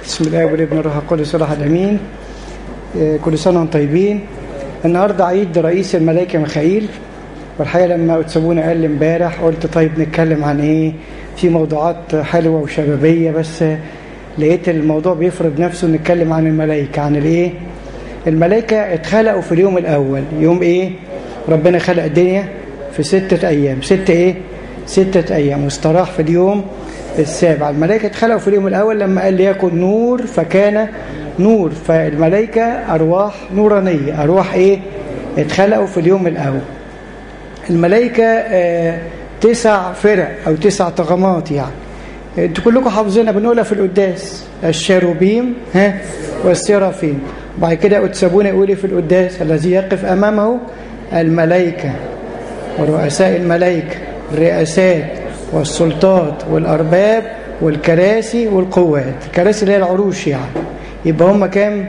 بسم الله والابن الروح القدس الواحد امين آه، كل سنه وانتم طيبين النهارده عيد رئيس الملائكه ميخائيل والحقيقه لما تسابونا قال لي امبارح قلت طيب نتكلم عن ايه في موضوعات حلوه وشبابيه بس لقيت الموضوع بيفرض نفسه نتكلم عن الملائكه عن الايه الملائكه اتخلقوا في اليوم الاول يوم ايه ربنا خلق الدنيا في ستة أيام ستة إيه؟ ستة أيام واستراح في اليوم السابع الملائكة اتخلقوا في اليوم الأول لما قال ليكن نور فكان نور فالملائكة أرواح نورانية أرواح إيه؟ اتخلقوا في اليوم الأول الملائكة آه تسع فرق أو تسع طغمات يعني انتوا كلكم حافظينها بنقولها في القداس الشاروبيم ها والسيرافيم بعد كده تسابونا يقول في القداس الذي يقف أمامه الملائكة ورؤساء الملائكة الرئاسات والسلطات والأرباب والكراسي والقوات الكراسي اللي هي العروش يعني يبقى هم كام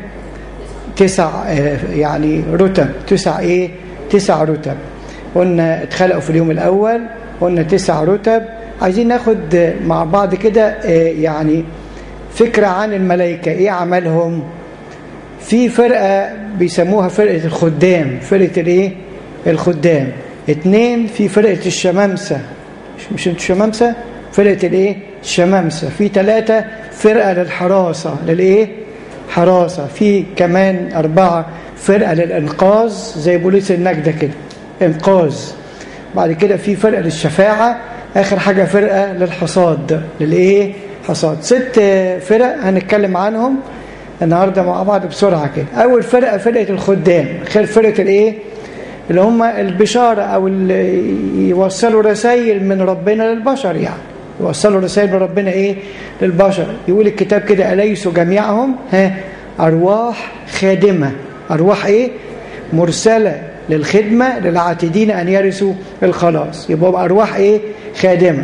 تسع يعني رتب تسع ايه تسع رتب قلنا اتخلقوا في اليوم الأول قلنا تسع رتب عايزين ناخد مع بعض كده يعني فكرة عن الملائكة ايه عملهم في فرقة بيسموها فرقة الخدام فرقة الايه الخدام اتنين في فرقة الشمامسة مش انتوا شمامسة فرقة الايه الشمامسة في ثلاثة فرقة للحراسة للايه حراسة في كمان أربعة فرقة للإنقاذ زي بوليس النجدة كده إنقاذ بعد كده في فرقة للشفاعة آخر حاجة فرقة للحصاد للإيه حصاد ست فرق هنتكلم عنهم النهاردة مع بعض بسرعة كده أول فرقة فرقة الخدام خير فرقة الإيه اللي هم البشارة أو اللي يوصلوا رسائل من ربنا للبشر يعني يوصلوا رسائل من ربنا إيه للبشر يقول الكتاب كده أليسوا جميعهم ها أرواح خادمة أرواح إيه مرسلة للخدمة للعاتدين أن يرثوا الخلاص يبقى أرواح إيه خادمة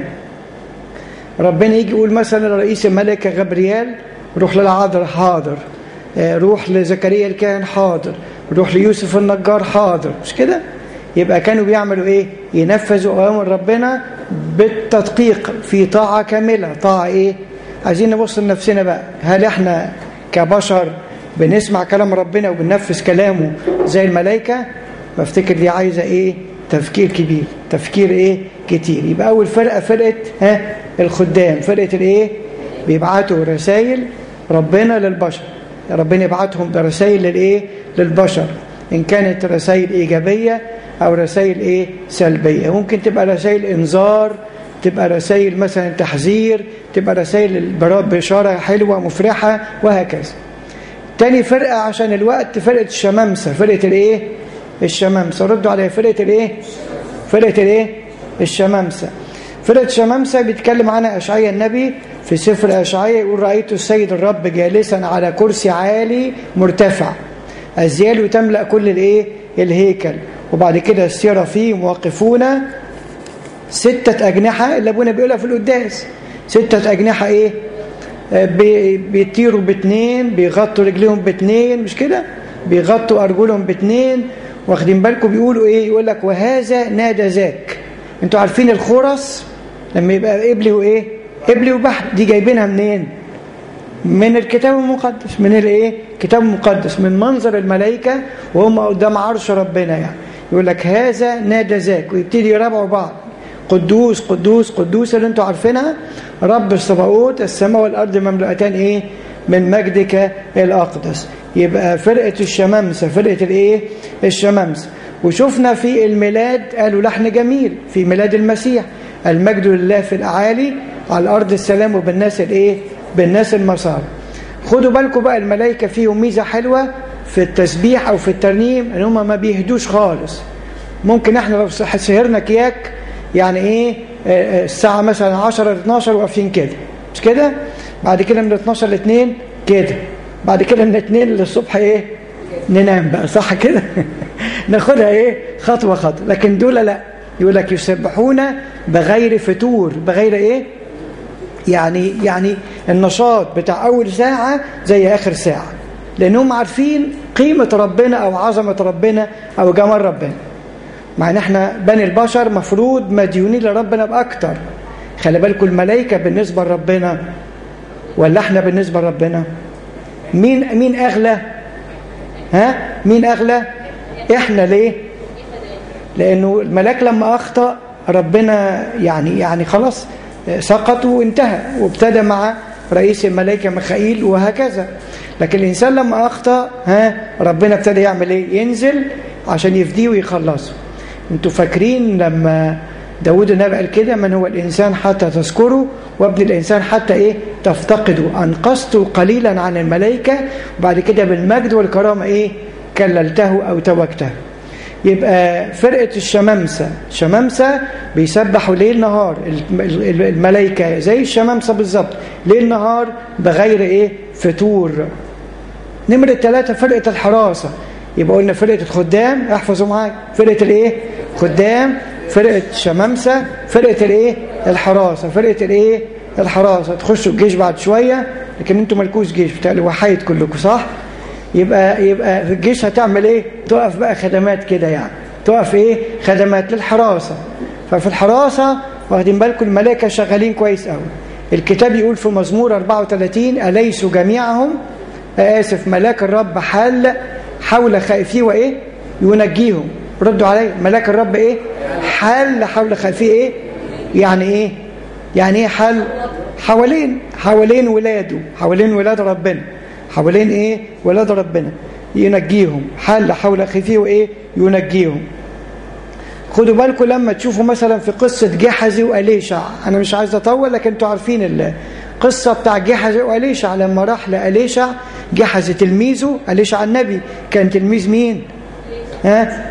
ربنا يجي يقول مثلا لرئيس الملكة غبريال روح للعذراء حاضر روح لزكريا الكاهن حاضر روح ليوسف النجار حاضر مش كده يبقى كانوا بيعملوا ايه ينفذوا اوامر ربنا بالتدقيق في طاعه كامله طاعه ايه عايزين نبص لنفسنا بقى هل احنا كبشر بنسمع كلام ربنا وبننفذ كلامه زي الملائكه بفتكر دي عايزه ايه تفكير كبير تفكير ايه كتير يبقى اول فرقه فرقه ها الخدام فرقه الايه بيبعتوا رسائل ربنا للبشر ربنا يبعتهم برسائل للايه للبشر ان كانت رسائل ايجابيه او رسائل ايه سلبيه ممكن تبقى رسائل انذار تبقى رسائل مثلا تحذير تبقى رسائل بشاره حلوه مفرحه وهكذا تاني فرقه عشان الوقت فرقه الشمامسه فرقه الايه الشمامسه ردوا عليها فرقه الايه فرقه الايه الشمامسه فرقه الشمامسه بيتكلم عنها اشعياء النبي في سفر أشعياء يقول رأيت السيد الرب جالسا على كرسي عالي مرتفع أزياله تملأ كل الإيه الهيكل وبعد كده السيرافيم واقفون ستة أجنحة اللي أبونا بيقولها في القداس ستة أجنحة إيه بيطيروا باتنين بيغطوا رجليهم باتنين مش كده بيغطوا أرجلهم باتنين واخدين بالكم بيقولوا إيه يقول لك وهذا نادى ذاك انتوا عارفين الخرس لما يبقى قبلي وإيه قبلي وبحر دي جايبينها منين من الكتاب المقدس من الايه كتاب المقدس من منظر الملائكه وهم قدام عرش ربنا يعني يقول لك هذا نادى ذاك ويبتدي يرابعوا بعض قدوس قدوس قدوس اللي انتوا عارفينها رب الصباوت السماء والارض مملوءتان ايه من مجدك الاقدس يبقى فرقه الشمامسه فرقه الايه الشمامسه وشفنا في الميلاد قالوا لحن جميل في ميلاد المسيح المجد لله في الاعالي على الارض السلام وبالناس الايه بالناس المسار خدوا بالكم بقى الملائكه فيهم ميزه حلوه في التسبيح او في الترنيم ان هم ما بيهدوش خالص ممكن احنا لو سهرنا كياك يعني ايه الساعه مثلا 10 ل 12 واقفين كده مش كده بعد كده من 12 ل 2 كده بعد كده من 2 للصبح ايه ننام بقى صح كده ناخدها ايه خطوه خطوه لكن دول لا يقول لك يسبحون بغير فتور بغير ايه يعني يعني النشاط بتاع اول ساعه زي اخر ساعه لانهم عارفين قيمه ربنا او عظمه ربنا او جمال ربنا مع ان احنا بني البشر مفروض مديونين لربنا باكتر خلي بالكم الملائكه بالنسبه لربنا ولا احنا بالنسبه لربنا مين مين اغلى ها مين اغلى احنا ليه لانه الملاك لما اخطا ربنا يعني يعني خلاص سقط وانتهى وابتدى مع رئيس الملائكه ميخائيل وهكذا لكن الانسان لما اخطا ها ربنا ابتدى يعمل ايه ينزل عشان يفديه ويخلصه انتوا فاكرين لما داود النبي قال كده من هو الإنسان حتى تذكره وابن الإنسان حتى إيه تفتقده أنقذت قليلا عن الملائكة وبعد كده بالمجد والكرامة إيه كللته أو توجته يبقى فرقة الشمامسة شمامسة بيسبحوا ليل نهار الملائكة زي الشمامسة بالظبط ليل نهار بغير إيه فتور نمرة ثلاثة فرقة الحراسة يبقى قلنا فرقة الخدام احفظوا معايا فرقة الايه خدام فرقة شمامسة فرقة الايه الحراسة فرقة الايه الحراسة تخشوا الجيش بعد شوية لكن انتوا مالكوش جيش بتاع وحيد كلكم صح يبقى يبقى في الجيش هتعمل ايه تقف بقى خدمات كده يعني تقف ايه خدمات للحراسة ففي الحراسة واخدين بالكم الملائكة شغالين كويس قوي الكتاب يقول في مزمور 34 أليسوا جميعهم آسف ملاك الرب حال حول خائفيه وإيه ينجيهم ردوا علي ملاك الرب إيه حال حول خائفيه إيه يعني إيه يعني إيه حال حوالين حوالين ولاده حوالين ولاد ربنا حوالين إيه ولاد ربنا ينجيهم حال حول خائفيه وإيه ينجيهم خدوا بالكم لما تشوفوا مثلا في قصة جحزي وأليشع أنا مش عايز أطول لكن أنتوا عارفين القصة بتاع جحزي وأليشع لما راح لأليشع جحزي تلميذه أليشع النبي كان تلميذ مين ها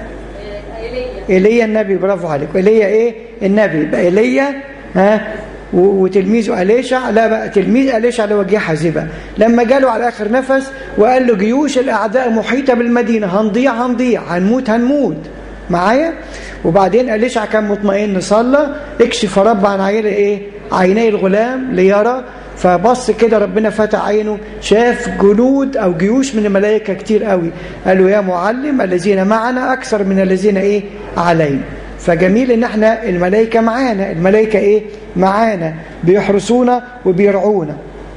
إيليا النبي برافو عليك إيليا إيه النبي بقى إيليا ها وتلميذه أليشع لا بقى تلميذ أليشع اللي هو جحزي بقى لما جاله على آخر نفس وقال له جيوش الأعداء محيطة بالمدينة هنضيع هنضيع هنموت هنموت معايا وبعدين أليشع كان مطمئن صلى اكشف رب عن عيني ايه عيني الغلام ليرى فبص كده ربنا فتح عينه شاف جنود او جيوش من الملائكه كتير قوي قالوا يا معلم الذين معنا اكثر من الذين ايه علينا فجميل ان احنا الملائكه معانا الملائكه ايه معانا بيحرسونا وبيرعونا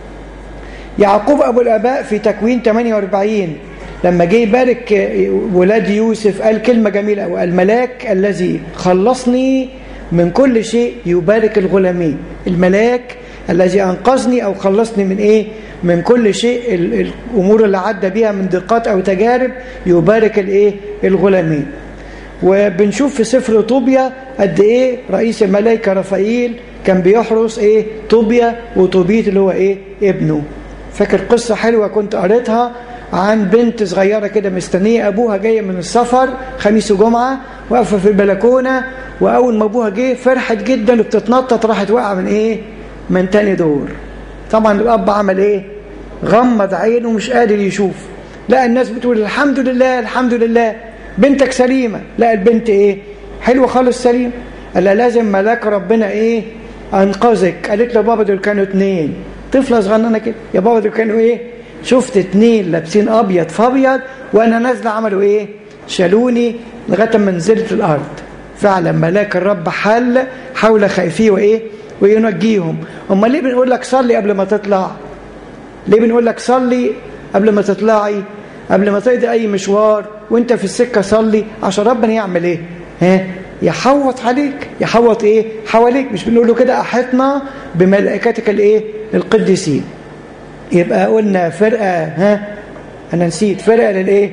يعقوب ابو الاباء في تكوين 48 لما جه يبارك ولاد يوسف قال كلمة جميلة قوي الملاك الذي خلصني من كل شيء يبارك الغلامين الملاك الذي أنقذني أو خلصني من إيه من كل شيء الأمور اللي عدى بيها من دقات أو تجارب يبارك الإيه الغلامين وبنشوف في سفر طوبيا قد إيه رئيس الملائكة رفائيل كان بيحرس إيه طوبيا وطوبيت اللي هو إيه ابنه فاكر قصة حلوة كنت قريتها عن بنت صغيرة كده مستنية أبوها جاية من السفر خميس وجمعة واقفة في البلكونة وأول ما أبوها جه فرحت جدا وبتتنطط راحت واقعة من إيه؟ من تاني دور طبعا الأب عمل إيه؟ غمض عينه مش قادر يشوف لا الناس بتقول الحمد لله الحمد لله بنتك سليمة لا البنت إيه؟ حلوة خالص سليم قال لازم ملاك ربنا إيه؟ أنقذك قالت له بابا دول كانوا اتنين طفلة صغننة كده يا بابا دول كانوا إيه؟ شفت اتنين لابسين ابيض فابيض وانا نازله عملوا ايه شالوني لغايه ما نزلت الارض فعلا ملاك الرب حل حول خائفيه وايه وينجيهم امال ليه بنقول لك صلي قبل ما تطلع ليه بنقول لك صلي قبل ما تطلعي قبل ما تقضي اي مشوار وانت في السكه صلي عشان ربنا يعمل ايه ها يحوط عليك يحوط ايه حواليك مش بنقول له كده احطنا بملائكتك الايه القديسين يبقى قلنا فرقة ها أنا نسيت فرقة للإيه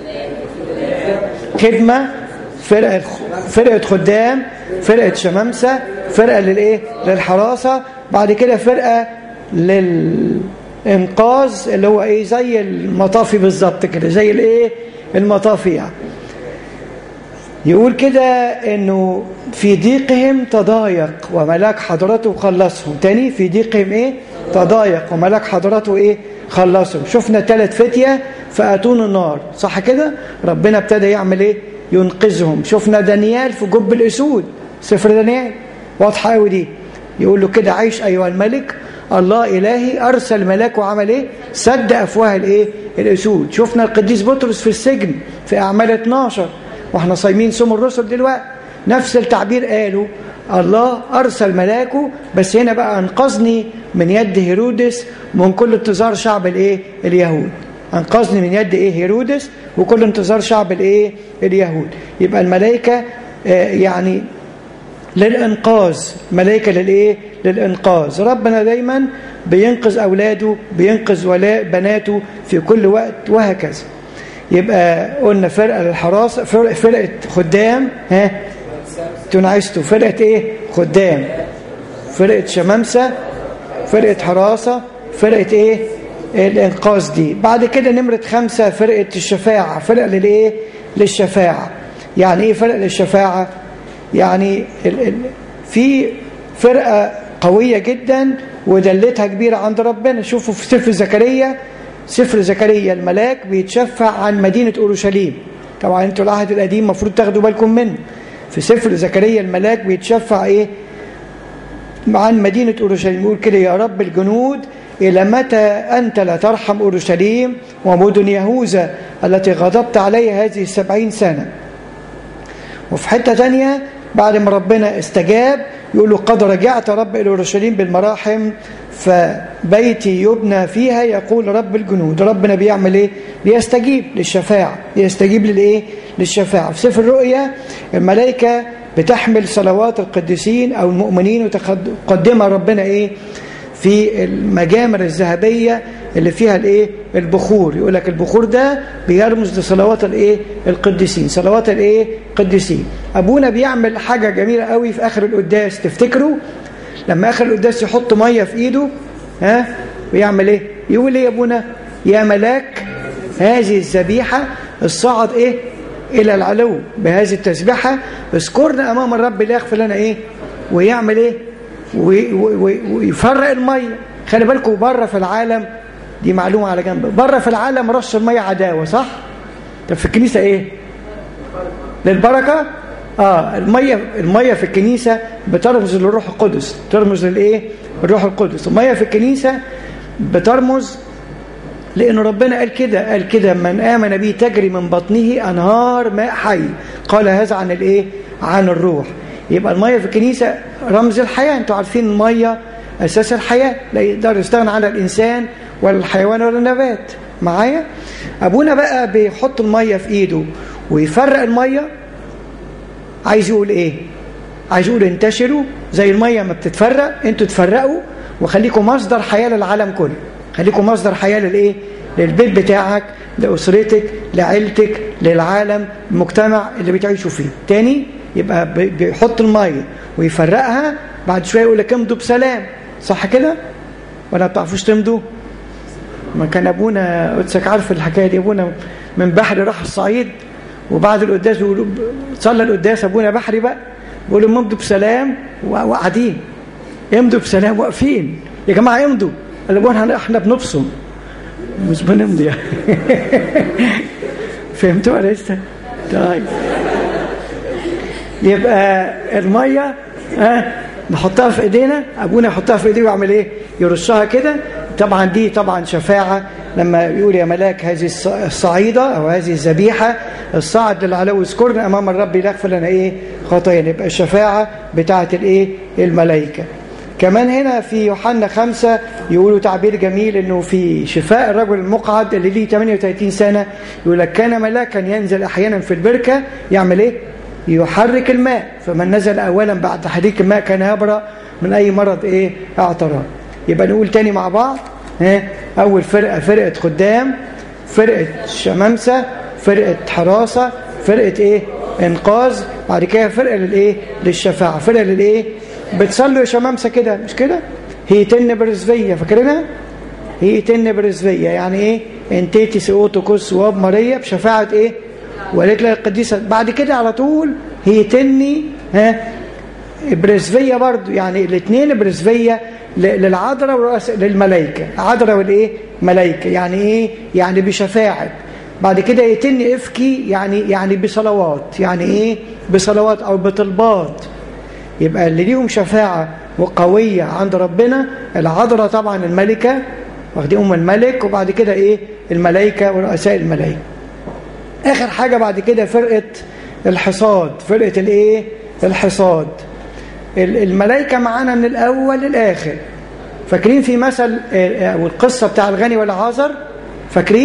خدمة فرقة فرقة خدام فرقة شمامسة فرقة للإيه للحراسة بعد كده فرقة للإنقاذ اللي هو إيه زي المطافي بالظبط كده زي الإيه المطافي يعني يقول كده انه في ضيقهم تضايق وملاك حضرته خلصهم تاني في ضيقهم ايه تضايق وملاك حضرته ايه خلصهم شفنا ثلاث فتية فأتون النار صح كده ربنا ابتدى يعمل ايه ينقذهم شفنا دانيال في جب الأسود سفر دانيال واضحة قوي دي يقول له كده عيش أيها الملك الله إلهي أرسل ملاك وعمل إيه سد أفواه الإيه الأسود شفنا القديس بطرس في السجن في أعمال 12 واحنا صايمين صوم الرسل دلوقتي نفس التعبير قالوا الله أرسل ملاكه بس هنا بقى أنقذني من يد هيرودس من كل انتظار شعب الإيه اليهود انقذني من يد ايه هيرودس وكل انتظار شعب الايه اليهود يبقى الملائكه آه يعني للانقاذ ملائكه للايه للانقاذ ربنا دايما بينقذ اولاده بينقذ ولاء بناته في كل وقت وهكذا يبقى قلنا فرقه للحراسه فرقه, فرقة خدام ها تنعستوا فرقه ايه خدام فرقه شمامسه فرقه حراسه فرقه ايه الانقاذ دي بعد كده نمره خمسة فرقه الشفاعه فرقه للايه للشفاعه يعني ايه فرقه للشفاعه يعني ال ال في فرقه قويه جدا ودلتها كبيره عند ربنا شوفوا في سفر زكريا سفر زكريا الملاك بيتشفع عن مدينه اورشليم طبعا انتوا العهد القديم المفروض تاخدوا بالكم منه في سفر زكريا الملاك بيتشفع ايه عن مدينه اورشليم يقول كده يا رب الجنود إلى متى أنت لا ترحم أورشليم ومدن يهوذا التي غضبت عليها هذه السبعين سنة وفي حتة تانية بعد ما ربنا استجاب يقول له قد رجعت رب إلى أورشليم بالمراحم فبيتي يبنى فيها يقول رب الجنود ربنا بيعمل إيه؟ بيستجيب للشفاعة بيستجيب للإيه؟ للشفاعة في سفر الرؤيا الملائكة بتحمل صلوات القديسين أو المؤمنين وتقدمها ربنا إيه؟ في المجامر الذهبية اللي فيها الايه البخور يقول لك البخور ده بيرمز لصلوات الايه القديسين صلوات الايه القديسين ابونا بيعمل حاجه جميله قوي في اخر القداس تفتكروا لما اخر القداس يحط ميه في ايده ها ويعمل ايه يقول ايه يا ابونا يا ملاك هذه الذبيحه الصعد ايه الى العلو بهذه التسبيحه اذكرنا امام الرب لا يغفر لنا ايه ويعمل ايه ويفرق الميه خلي بالكم بره في العالم دي معلومه على جنب بره في العالم رش الميه عداوه صح طب في الكنيسه ايه للبركه اه الميه الميه في الكنيسه بترمز للروح القدس ترمز للايه الروح القدس الميه في الكنيسه بترمز لأن ربنا قال كده قال كده من آمن به تجري من بطنه أنهار ماء حي قال هذا عن الإيه عن الروح يبقى المية في الكنيسة رمز الحياة انتوا عارفين المية أساس الحياة لا يقدر يستغنى عنها الإنسان ولا الحيوان ولا النبات معايا أبونا بقى بيحط المية في إيده ويفرق المية عايز يقول إيه عايز يقول انتشروا زي المية ما بتتفرق انتوا تفرقوا وخليكم مصدر حياة للعالم كله خليكم مصدر حياة للإيه للبيت بتاعك لأسرتك لعيلتك للعالم المجتمع اللي بتعيشوا فيه تاني يبقى بيحط المية ويفرقها بعد شوية يقول لك امضوا بسلام صح كده ولا بتعرفوش تمضوا ما كان ابونا قدسك عارف الحكايه دي ابونا من بحري راح الصعيد وبعد القداس بيقولوا صلى القداس ابونا بحري بقى بيقولوا امضوا بسلام وقاعدين امضوا بسلام واقفين يا جماعه امضوا قال ابونا احنا بنبصم مش بنمضي يعني فهمتوا ولا لسه؟ طيب يبقى الميه ها نحطها في ايدينا ابونا يحطها في ايديه ويعمل ايه يرشها كده طبعا دي طبعا شفاعه لما يقول يا ملاك هذه الصعيده او هذه الذبيحه الصعد للعلو اذكرنا امام الرب يغفر لنا ايه خطايانا يبقى الشفاعه بتاعه الايه الملائكه كمان هنا في يوحنا خمسة يقولوا تعبير جميل انه في شفاء الرجل المقعد اللي ليه 38 سنة يقول لك كان ملاكا ينزل احيانا في البركة يعمل ايه يحرك الماء فمن نزل اولا بعد تحريك الماء كان يبرأ من اي مرض ايه اعتراض يبقى نقول تاني مع بعض ها اول فرقة فرقة خدام فرقة شمامسة فرقة حراسة فرقة ايه انقاذ بعد كده فرقة للايه للشفاعة فرقة للايه بتصلوا يا شمامسة كده مش كده هي تن برزفية فاكرينها هي تن برزفية يعني ايه انتيتي سيوتوكوس واب ماريا بشفاعة ايه وقالت لها القديسة بعد كده على طول هي تني ها برزفية برضو يعني الاثنين برزفية للعذراء للملائكة عذراء والايه ملائكة يعني ايه يعني بشفاعة بعد كده يتني افكي يعني يعني بصلوات يعني ايه بصلوات او بطلبات يبقى اللي ليهم شفاعة وقوية عند ربنا العذراء طبعا الملكة واخدين ام الملك وبعد كده ايه الملائكة ورؤساء الملائكة اخر حاجة بعد كده فرقة الحصاد فرقة الايه الحصاد الملائكة معانا من الاول للاخر فاكرين في مثل او القصة بتاع الغني والعازر فاكرين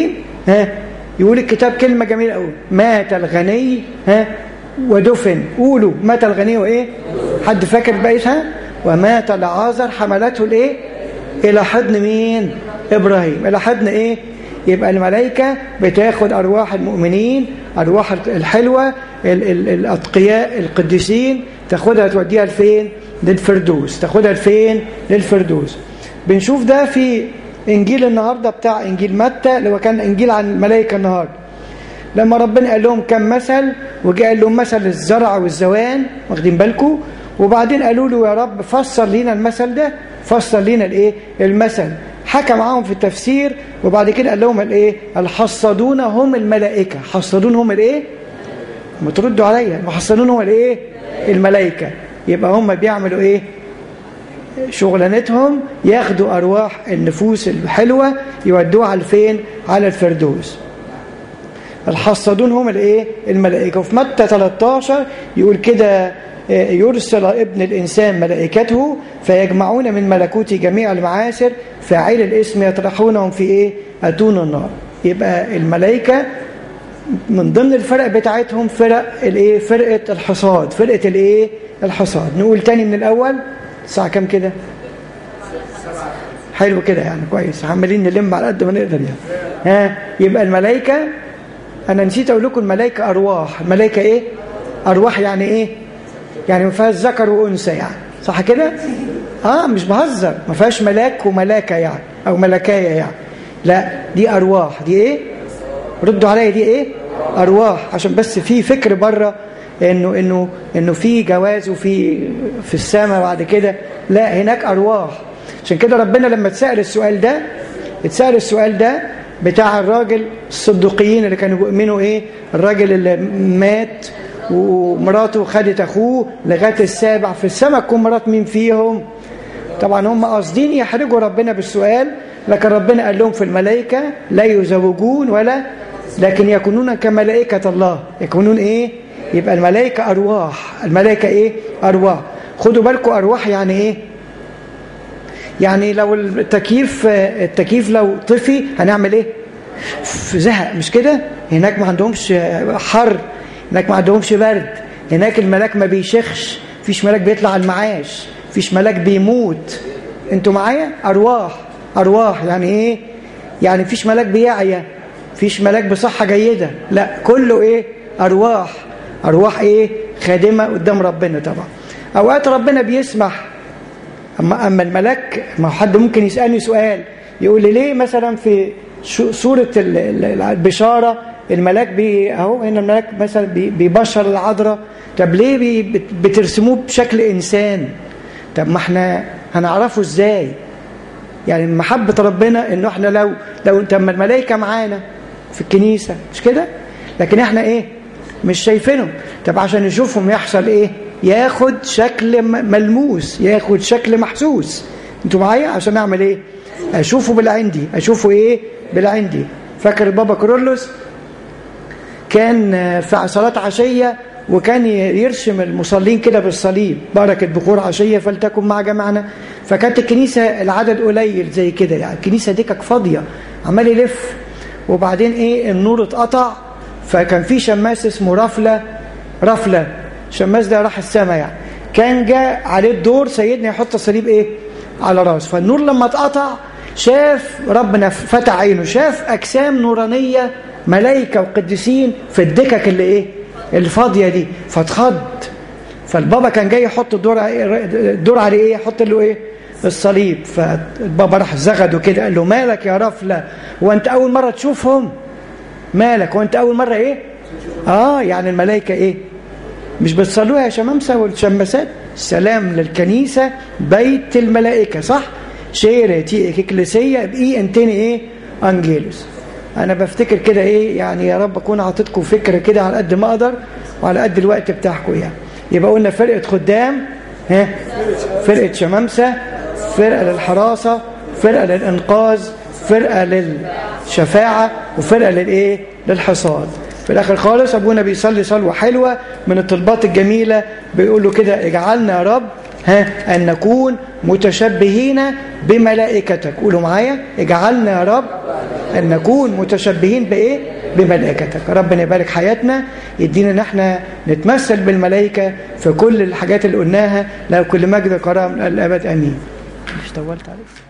ها يقول الكتاب كلمة جميلة قوي مات الغني ها ودفن قولوا مات الغني وايه حد فاكر بقيتها ومات العازر حملته الايه الى حضن مين ابراهيم الى حضن ايه يبقى الملائكة بتاخد أرواح المؤمنين أرواح الحلوة ال ال الأتقياء القديسين تاخدها توديها لفين للفردوس تاخدها لفين للفردوس بنشوف ده في إنجيل النهاردة بتاع إنجيل متى اللي هو كان إنجيل عن الملائكة النهاردة لما ربنا قال لهم كم مثل وجاء قال لهم مثل الزرع والزوان واخدين بالكم وبعدين قالوا له يا رب فسر لنا المثل ده فسر لنا الايه المثل حكى معاهم في التفسير وبعد كده قال لهم الايه الحصدون هم الملائكه حصدون هم الايه ما تردوا عليا المحصدون هم الايه الملائكه يبقى هم بيعملوا ايه شغلانتهم ياخدوا ارواح النفوس الحلوه يودوها على فين على الفردوس الحصدون هم الايه الملائكه وفي متى 13 يقول كده يرسل ابن الإنسان ملائكته فيجمعون من ملكوته جميع المعاسر فاعل الاسم يطرحونهم في إيه؟ أتون النار يبقى الملائكة من ضمن الفرق بتاعتهم فرق الايه فرقة الحصاد فرقة الايه الحصاد نقول تاني من الأول الساعة كام كده حلو كده يعني كويس عمالين نلم على قد ما نقدر يعني ها يبقى الملائكة أنا نسيت أقول لكم الملائكة أرواح الملائكة إيه أرواح يعني إيه يعني ما فيهاش ذكر وانثى يعني صح كده اه مش بهزر ما فيهاش ملاك وملاكه يعني او ملكايه يعني لا دي ارواح دي ايه ردوا عليا دي ايه ارواح عشان بس في فكر بره انه انه انه في جواز وفي في السماء بعد كده لا هناك ارواح عشان كده ربنا لما اتسال السؤال ده اتسال السؤال ده بتاع الراجل الصدقيين اللي كانوا بيؤمنوا ايه الراجل اللي مات ومراته خدت اخوه لغايه السابع في السماء تكون مرات مين فيهم طبعا هم قاصدين يحرجوا ربنا بالسؤال لكن ربنا قال لهم في الملائكه لا يزوجون ولا لكن يكونون كملائكه الله يكونون ايه يبقى الملائكه ارواح الملائكه ايه ارواح خدوا بالكم ارواح يعني ايه يعني لو التكييف التكييف لو طفي هنعمل ايه في زهق مش كده هناك ما عندهمش حر هناك ما عندهمش برد هناك الملاك ما بيشخش فيش ملاك بيطلع على المعاش فيش ملاك بيموت انتوا معايا ارواح ارواح يعني ايه يعني فيش ملاك بيعيا فيش ملاك بصحة جيدة لا كله ايه ارواح ارواح ايه خادمة قدام ربنا طبعا اوقات ربنا بيسمح اما اما الملاك ما حد ممكن يسالني سؤال يقول لي ليه مثلا في سوره البشاره الملاك بي اهو هنا الملاك مثلا بي بيبشر العذراء طب ليه بي بترسموه بشكل انسان طب ما احنا هنعرفه ازاي يعني محبه ربنا انه احنا لو لو طب ما الملائكه معانا في الكنيسه مش كده لكن احنا ايه مش شايفينهم طب عشان نشوفهم يحصل ايه ياخد شكل ملموس ياخد شكل محسوس انتوا معايا عشان اعمل ايه اشوفه بالعندي اشوفه ايه بالعندي فاكر بابا كرولوس كان في صلاة عشية وكان يرسم المصلين كده بالصليب بركة بخور عشية فلتكن مع جمعنا فكانت الكنيسة العدد قليل زي كده يعني الكنيسة دي كانت فاضية عمال يلف وبعدين ايه النور اتقطع فكان في شماس اسمه رفلة رفلة الشماس ده راح السماء يعني كان جاء عليه الدور سيدنا يحط الصليب ايه على راسه فالنور لما اتقطع شاف ربنا فتح عينه شاف اجسام نورانيه ملائكه وقديسين في الدكك اللي ايه الفاضيه دي فاتخض فالبابا كان جاي يحط الدور الدور عليه ايه يحط له ايه الصليب فالبابا راح زغده كده قال له مالك يا رفله هو انت اول مره تشوفهم مالك هو انت اول مره ايه اه يعني الملائكه ايه مش بتصلوها يا شمامسة والشماسات سلام للكنيسة بيت الملائكة صح شيرة تي اكليسية بإي انتني ايه انجيلوس انا بفتكر كده ايه يعني يا رب اكون عطيتكم فكرة كده على قد ما اقدر وعلى قد الوقت بتاعكم يعني يبقى قلنا فرقة خدام ها فرقة شمامسة فرقة للحراسة فرقة للإنقاذ فرقة للشفاعة وفرقة للإيه للحصاد في الآخر خالص أبونا بيصلي صلوة حلوة من الطلبات الجميلة بيقول له كده اجعلنا يا رب ها أن نكون متشبهين بملائكتك قولوا معايا اجعلنا يا رب أن نكون متشبهين بإيه بملائكتك ربنا يبارك حياتنا يدينا ان احنا نتمثل بالملائكة في كل الحاجات اللي قلناها لو كل مجد كرام الأبد أمين مش طولت عليك